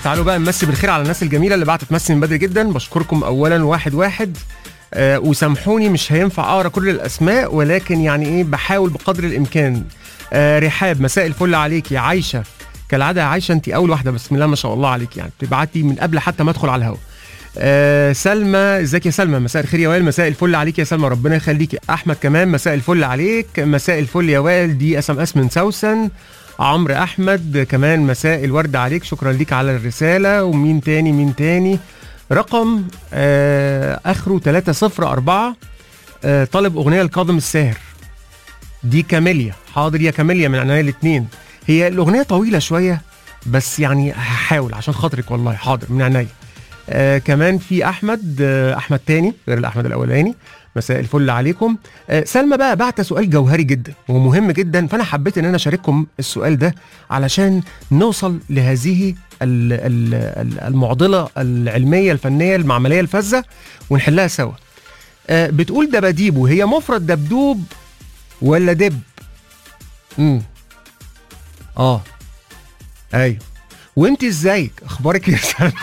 تعالوا بقى نمسي بالخير على الناس الجميله اللي بعتت تمسي من بدري جدا بشكركم اولا واحد واحد آه وسامحوني مش هينفع اقرا كل الاسماء ولكن يعني ايه بحاول بقدر الامكان آه رحاب مساء الفل عليك يا عايشه كالعاده يا عايشه انت اول واحده بسم الله ما شاء الله عليك يعني بتبعتي من قبل حتى ما ادخل على الهواء آه سلمى ازيك يا سلمى مساء الخير يا وائل مساء الفل عليك يا سلمى ربنا يخليكي احمد كمان مساء الفل عليك مساء الفل يا وائل دي اس ام اس من سوسن عمرو احمد كمان مساء الورد عليك شكرا ليك على الرساله ومين تاني مين تاني رقم آه اخره 304 آه طالب اغنيه لكاظم الساهر دي كاميليا حاضر يا كاميليا من عناية الاثنين هي الاغنيه طويله شويه بس يعني هحاول عشان خاطرك والله حاضر من عينيا آه كمان في احمد آه احمد تاني غير الاحمد الاولاني مساء الفل عليكم آه سلمى بقى بعت سؤال جوهري جدا ومهم جدا فانا حبيت ان انا اشارككم السؤال ده علشان نوصل لهذه ال- ال- ال- المعضله العلميه الفنيه المعمليه الفذه ونحلها سوا آه بتقول دباديب وهي مفرد دبدوب ولا دب امم اه ايوه وانت ازيك اخبارك يا سلمى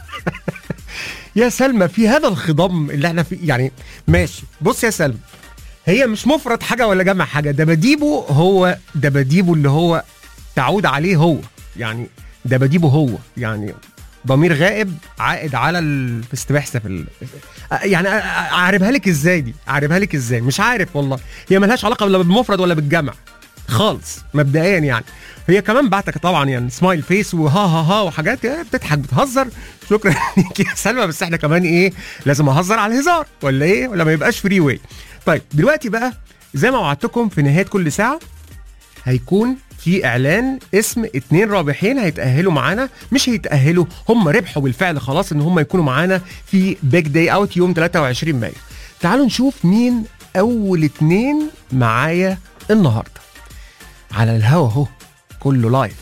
يا سلمى في هذا الخضم اللي احنا فيه يعني ماشي بص يا سلمى هي مش مفرد حاجه ولا جمع حاجه دباديبه هو دباديبه اللي هو تعود عليه هو يعني دباديبه هو يعني ضمير غائب عائد على الاستباحه في ال... يعني اعربها لك ازاي دي اعربها لك ازاي مش عارف والله هي ملهاش علاقه لا بالمفرد ولا بالجمع خالص مبدئيا يعني هي كمان بعتك طبعا يعني سمايل فيس وها ها ها وحاجات يعني بتضحك بتهزر شكرا ليك يا سلمى بس احنا كمان ايه لازم اهزر على الهزار ولا ايه ولا ما يبقاش فري واي طيب دلوقتي بقى زي ما وعدتكم في نهايه كل ساعه هيكون في اعلان اسم اتنين رابحين هيتاهلوا معانا مش هيتاهلوا هم ربحوا بالفعل خلاص ان هم يكونوا معانا في بيج داي اوت يوم 23 مايو تعالوا نشوف مين اول اتنين معايا النهارده على الهوا اهو كله لايف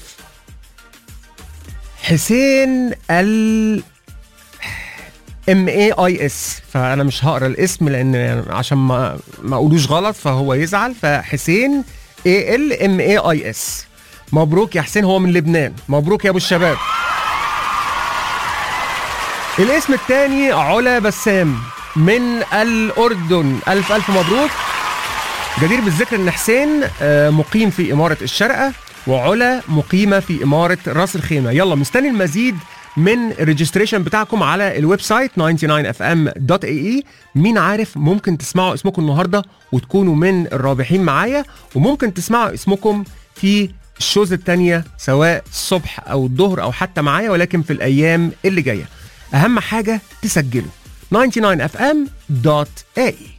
حسين ال ام اي اي اس فانا مش هقرا الاسم لان يعني عشان ما ما اقولوش غلط فهو يزعل فحسين اي ال ام اي اي اس مبروك يا حسين هو من لبنان مبروك يا ابو الشباب الاسم الثاني علا بسام من الاردن الف الف مبروك جدير بالذكر ان حسين آه، مقيم في اماره الشارقه وعلا مقيمه في اماره راس الخيمه يلا مستني المزيد من الريجستريشن بتاعكم على الويب سايت 99fm.ae مين عارف ممكن تسمعوا اسمكم النهارده وتكونوا من الرابحين معايا وممكن تسمعوا اسمكم في الشوز التانية سواء الصبح او الظهر او حتى معايا ولكن في الايام اللي جايه اهم حاجه تسجلوا 99fm.ae